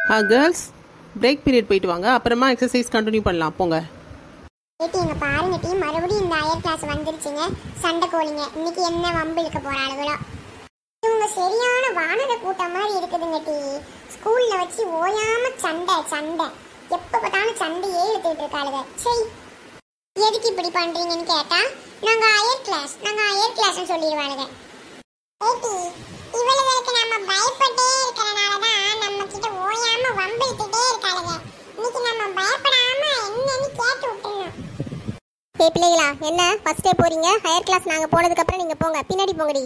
girls break period போயிட்டு வாங்க அப்புறமா எக்ஸசைஸ் கண்டினியூ பண்ணலாம் போங்க ஏட்டி இங்க பாருங்க டீ மறுபடியும் இந்த அயர் கிளாஸ் வந்துருச்சுங்க சண்டை கோழிங்க இன்னைக்கு என்ன வம்பு இழுக்க போறாளுகளோ இவங்க சரியான வானர கூட்டம் மாதிரி இருக்குதுங்க டீ ஸ்கூல்ல வச்சு ஓயாம சண்டை சண்டை எப்ப பார்த்தாலும் சண்டையே இழுத்துட்டு இருக்காளுங்க சரி எதுக்கு இப்படி பண்றீங்கன்னு கேட்டா நாங்க அயர் கிளாஸ் நாங்க அயர் கிளாஸ்னு சொல்லிடுவாளுங்க ஏட்டி இவளுகளுக்கு நம்ம பயப்பட்டே இருக்கறனால தான் நம்ம கிட்ட ஓயாம வம்பு இழுத்துட்டே இருக்காளுங்க இன்னைக்கு நம்ம பயப்படாம என்னன்னு கேட்டு விட்டுறணும் ஏய் பிள்ளைகளா என்ன ஃபர்ஸ்ட் டே போறீங்க ஹையர் கிளாஸ் நாங்க போனதுக்கு அப்புறம் நீங்க போங்க பின்னாடி போங்கடி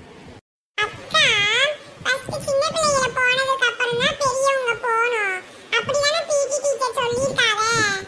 அக்கா ஃபர்ஸ்ட் சின்ன பிள்ளைகள போனதுக்கு அப்புறம் தான் பெரியவங்க போகணும் அப்படிதானே பிடி டீச்சர் சொல்லியிருக்காங்க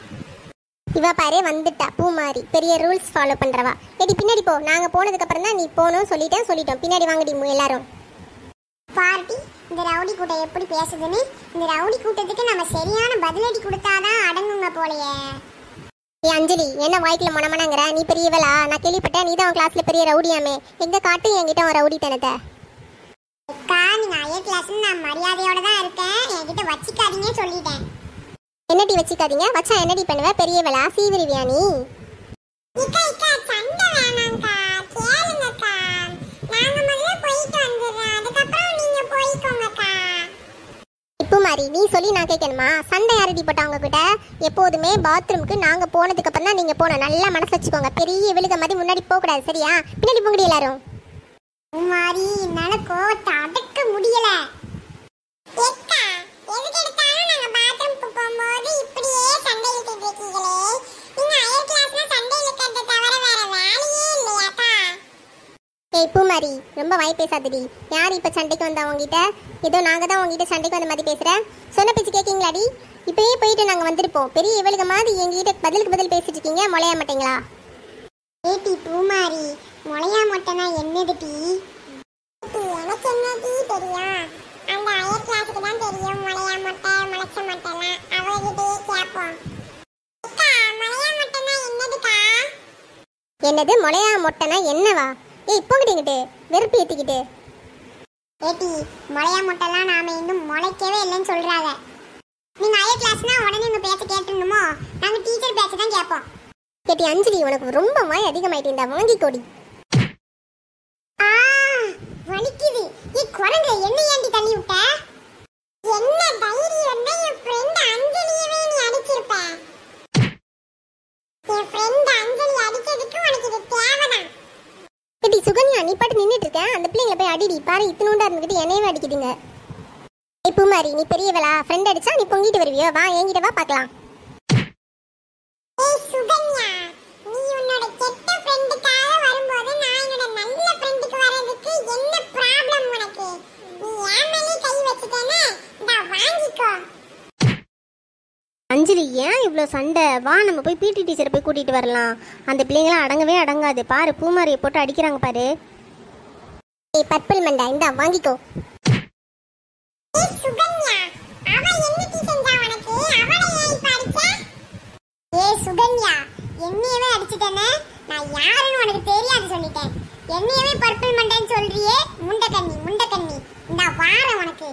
இவ பாரு வந்துட்டா பூ மாதிரி பெரிய ரூல்ஸ் ஃபாலோ பண்றவா ஏடி பின்னாடி போ நாங்க போனதுக்கு அப்புறம் தான் நீ போகணும் சொல்லிட்டேன் சொல்லிட்டோம் பின்னாடி வாங்கடி மு- எல்லாரும் பார்ட்டி இந்த ரவுடி கூட்டம் எப்படி பேசுதுன்னு இந்த ரவுடி கூட்டத்துக்கு நம்ம சரியான பதிலடி கொடுத்தாதான் அடங்குங்க போலயே ஏய் அஞ்சலி என்ன வாய்க்குல மனமனங்கிற நீ பெரியவளா நான் கேள்விப்பட்டேன் நீ தான் உன் கிளாஸ்ல பெரிய ரவுடியாமே எங்க காட்டு என்கிட்ட உன் ரவுடித்தனத்தை அக்கா நீங்க அயர் கிளாஸ்னு நான் மரியாதையோட தான் இருக்கேன் என்கிட்ட வச்சுக்காதீங்க சொல்லிட்டேன் என்னடி வச்சுக்காதீங்க வச்சா என்னடி பண்ணுவ பெரியவளா சீவிரிவியா நீ இக்கா இக்கா சண்டை வேணாம்க்கா கேளுங்கக்கா நாங்க முதல்ல போயிட்டு வந்துடுறோம் அதுக்கப்புறம் நீங்க போய்க்கோங்கக்கா இப்போ மாதிரி நீ சொல்லி நான் கேட்கணுமா சண்டை யாரடி போட்டா உங்ககிட்ட எப்போதுமே பாத்ரூமுக்கு நாங்க போனதுக்கு அப்புறம் தான் நீங்க போகணும் நல்லா மனசு வச்சுக்கோங்க பெரிய விழுக மாதிரி முன்னாடி போக கூடாது சரியா பின்னாடி போங்கடி எல்லாரும் குமாரி என்னால கோவத்தை அடக்க முடியல எக்கா எதுக்கு எடுத்தாலும் நாங்க பாத்ரூம்க்கு போகும்போது இப்படியே சண்டை இழுத்துட்டு இருக்கீங்களே நீங்க அயர் கிளாஸ்ல சண்டை இழுக்கிறத தவிர வேற வேலையே இல்லையாக்கா ஏய் பூமாரி ரொம்ப வாய் பேசாதடி யார் இப்ப சண்டைக்கு வந்தா உங்ககிட்ட ஏதோ நாங்க தான் உங்ககிட்ட சண்டைக்கு வந்த மாதிரி பேசுறேன் சொன்ன பேச்சு கேட்கீங்களாடி இப்பயே போயிட்டு நாங்க வந்திருப்போம் பெரிய இவளுக மாதிரி எங்ககிட்ட பதிலுக்கு பதில் பேசிட்டு இருக்கீங்க முளைய மாட்டீங்களா ஏட்டி பூமாரி முளையா மொட்டைனா என்னது டீ எனக்கு என்ன டீ தெரியும் அந்த அயர் கிளாஸுக்கு தான் தெரியும் முளையா மொட்டை முளைச்ச மொட்டைலாம் அவகிட்டயே கேட்போம் அக்கா முளையா மொட்டைனா என்னதுக்கா என்னது முளையா மொட்டைனா என்னவா ஏய் போங்கடிங்கிட்டு வெறுப்பு ஏத்திக்கிட்டு ஏட்டி முளையா முட்டைலாம் நாம இன்னும் முளைக்கவே இல்லைன்னு சொல்றாங்க நீங்க அயர் கிளாஸ்னா உடனே உங்க பேச்ச கேட்டுணுமோ நாங்க டீச்சர் பேச்ச தான் கேட்போம் கேட்டி அஞ்சலி உனக்கு ரொம்ப வாய் அதிகமாயிட்டு இந்த வாங்கி கொடி ஆ வலிக்குது நீ குரங்கு என்ன ஏண்டி தள்ளி விட்ட என்ன தைரியம் தான் என் ஃப்ரெண்ட் அஞ்சலியவே நீ அடிச்சிருப்ப என் ஃப்ரெண்ட் அஞ்சலி அடிச்சதுக்கு உனக்கு இது தேவைதான் கேட்டி சுகன்யா நீ பாட்டு நின்னுட்டு இருக்க அந்த பிள்ளைங்களை போய் அடிடி பாரு இத்தனோண்டா இருந்துகிட்டு என்னையவே அடிக்குதுங்க ஏய் பூமாரி நீ பெரியவளா ஃப்ரெண்ட் அடிச்சா நீ பொங்கிட்டு வருவியோ வா என்கிட்ட வா பார்க்கலாம் ஏய் சுகன்யா நீ உன்னோட கெட்ட ஃப்ரெண்டுக்காக வரும்போது நான் என்னோட நல்ல ஃப்ரெண்டுக்கு வர்றதுக்கு என்ன ப்ராப்ளம் உனக்கு நீ ஏன் மேலே கை வச்சுட்டேன்னா இந்தா வாங்கிக்கோ அஞ்சலி ஏன் இவ்வளோ சண்டை வா நம்ம போய் பிடி டீச்சரை போய் கூட்டிட்டு வரலாம் அந்த பிள்ளைங்களாம் அடங்கவே அடங்காது பாரு பூமாரியை போட்டு அடிக்கிறாங்க பாரு ஏய் பர்பிள் மண்டா இந்தா வாங்கிக்கோ ஏய் சுகன்யா அவ என்ன டீ செஞ்சா உனக்கு அவளை ஏன் இப்ப அடிச்ச ஏய் சுகன்யா என்னையவே அடிச்சிட்டேனே நான் யாருன்னு உனக்கு தெரியாது சொல்லிட்டேன் என்னையவே பர்பிள் மண்டைன்னு சொல்றியே முண்டக்கண்ணி முண்டக்கண்ணி இந்த வாரம் உனக்கு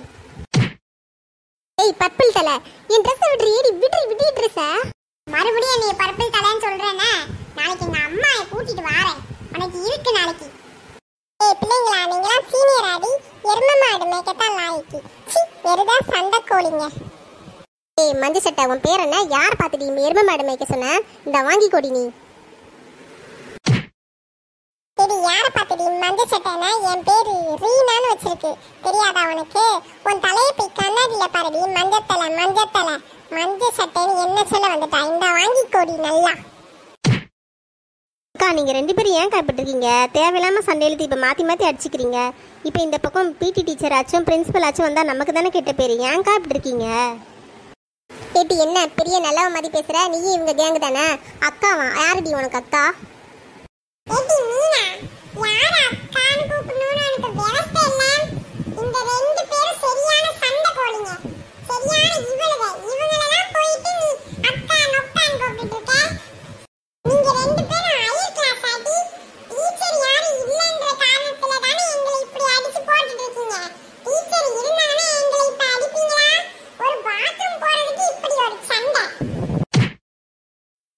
ஏய் பர்பிள் தலை என் ட்ரெஸ்ஸை விட்ரு ஏடி விட்ரு விட்டு ட்ரெஸ்ஸை மறுபடியும் நீ பர்பிள் தலைன்னு சொல்றேனே நாளைக்கு எங்க அம்மாயை கூட்டிட்டு வாரேன் உனக்கு இருக்கு நாளைக்கு ஏய் பிள்ளைங்களா நீங்களாம் சீனியர் ஆடி எரும மாடு மேய்க்கத்தான் லாய்க்கு சி வெறுதா சண்டை கோழிங்க ஏய் மஞ்சள் சட்டை உன் பேர் என்ன யார் பார்த்துடி எருமை மாடு மேய்க்க சொன்ன இந்த வாங்கி கொடி நீ இது யார பார்த்துடி மஞ்ச சட்டைனா என் பேரு ரீனான்னு வச்சிருக்கு தெரியாதா உனக்கு உன் தலையை போய் கண்ணாடியில பாருடி மஞ்சத்தலை மஞ்சத்தலை மஞ்ச சட்டைன்னு என்ன சொல்ல வந்துட்டா இந்த வாங்கி கொடி நல்லா அக்கா நீங்க ரெண்டு பேரும் ஏன் கைப்பற்றிருக்கீங்க தேவையில்லாம சண்டை இழுத்து இப்ப மாத்தி மாத்தி அடிச்சுக்கிறீங்க இப்போ இந்த பக்கம் பிடி டீச்சர் ஆச்சும் பிரின்சிபல் ஆச்சும் வந்தா நமக்கு தானே கெட்ட பேரு ஏன்க்கா இப்படி இருக்கீங்க ஏட்டி என்ன பெரிய நல்லவ மாதிரி பேசுற நீ இவங்க கேங் தானே அக்காவா யாருடி உனக்கு அக்கா ஏடி மீனா யார அக்கான்னு கூப்பிடணும்னு எனக்கு விவசாய இல்ல இந்த ரெண்டு பேரும் சரியான சண்டை கோழிங்க சரியான இவளுக இவங்களெல்லாம் போயிட்டு நீ அக்கா நொக்கான்னு கூப்பிட்டு இருக்க நீங்க ரெண்டு பேரும் அயர் கிளாஸ் ஆடி டீச்சர் யாரும் இல்லைன்ற காரணத்துல தானே எங்களை இப்படி அடிச்சு போட்டுட்டு இருக்கீங்க டீச்சர் இருந்தாங்கன்னா எங்களை இப்ப அடிப்பீங்களா ஒரு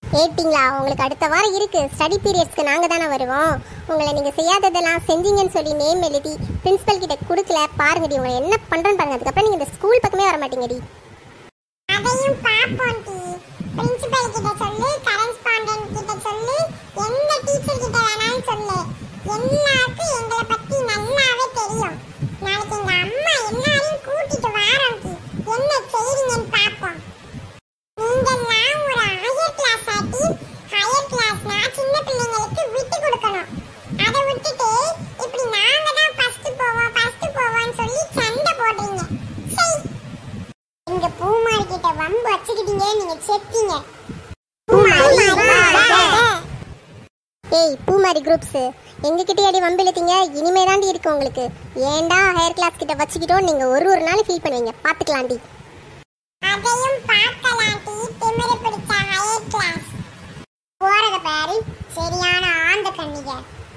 ஏட்டிங்களா உங்களுக்கு அடுத்த வாரம் இருக்கு ஸ்டடி பீரியட்ஸ்க்கு நாங்க தானே வருவோம் உங்களை நீங்க செய்யாததெல்லாம் செஞ்சீங்கன்னு சொல்லி நேம் எழுதி பிரின்சிபல் கிட்ட கொடுக்கல பாருங்கடி உங்களை என்ன பண்றேன்னு பாருங்க அதுக்கப்புறம் நீங்க இந்த ஸ்கூல் பக்கமே வர மாட்டீங்கடி அதையும் பாப்போம் டி பிரின்சிபல் கிட்ட சொல்லு கரஸ்பாண்டன்ட் கிட்ட சொல்லு எந்த டீச்சர் கிட்ட வேணாலும் சொல்லு எல்லாருக்கும் எங்களை பத்தி நல்லாவே தெரியும் நாளைக்கு எங்க அம்மா எல்லாரையும் கூட்டிட்டு வாரோம் டி என்ன செய்றீங்கன்னு பாப்போம் நீங்கெல்லாம் ஒரு ஹையர் கிளாஸ் ஆட்டி ஹையர் கிளாஸ்னா சின்ன பிள்ளைங்களுக்கு விட்டு கொடுக்கணும் அதை விட்டுட்டு இப்படி நாங்க தான் ஃபர்ஸ்ட் போவோம் ஃபர்ஸ்ட் போவோம்னு சொல்லி சண்டை போடுறீங்க சரி எங்க பூமாரி கிட்ட வம்பு வச்சுக்கிட்டீங்க நீங்க செத்தீங்க ஏய் பூமாரி குரூப்ஸ் எங்ககிட்ட அடி வம்பிழுத்தீங்க இனிமே தாண்டி இருக்கு உங்களுக்கு ஏன்டா ஹையர் கிளாஸ் கிட்ட வச்சுக்கிட்டோம் நீங்க ஒரு ஒரு நாள் ஃபீல் பண்ணுவீங்க பாத்துக்கலாம்டி அதையும் பார்க்கலாம் டி திமிரு பிடிச்ச ஹையர் கிளாஸ் போறத பாரு சரியான ஆந்த கண்ணிக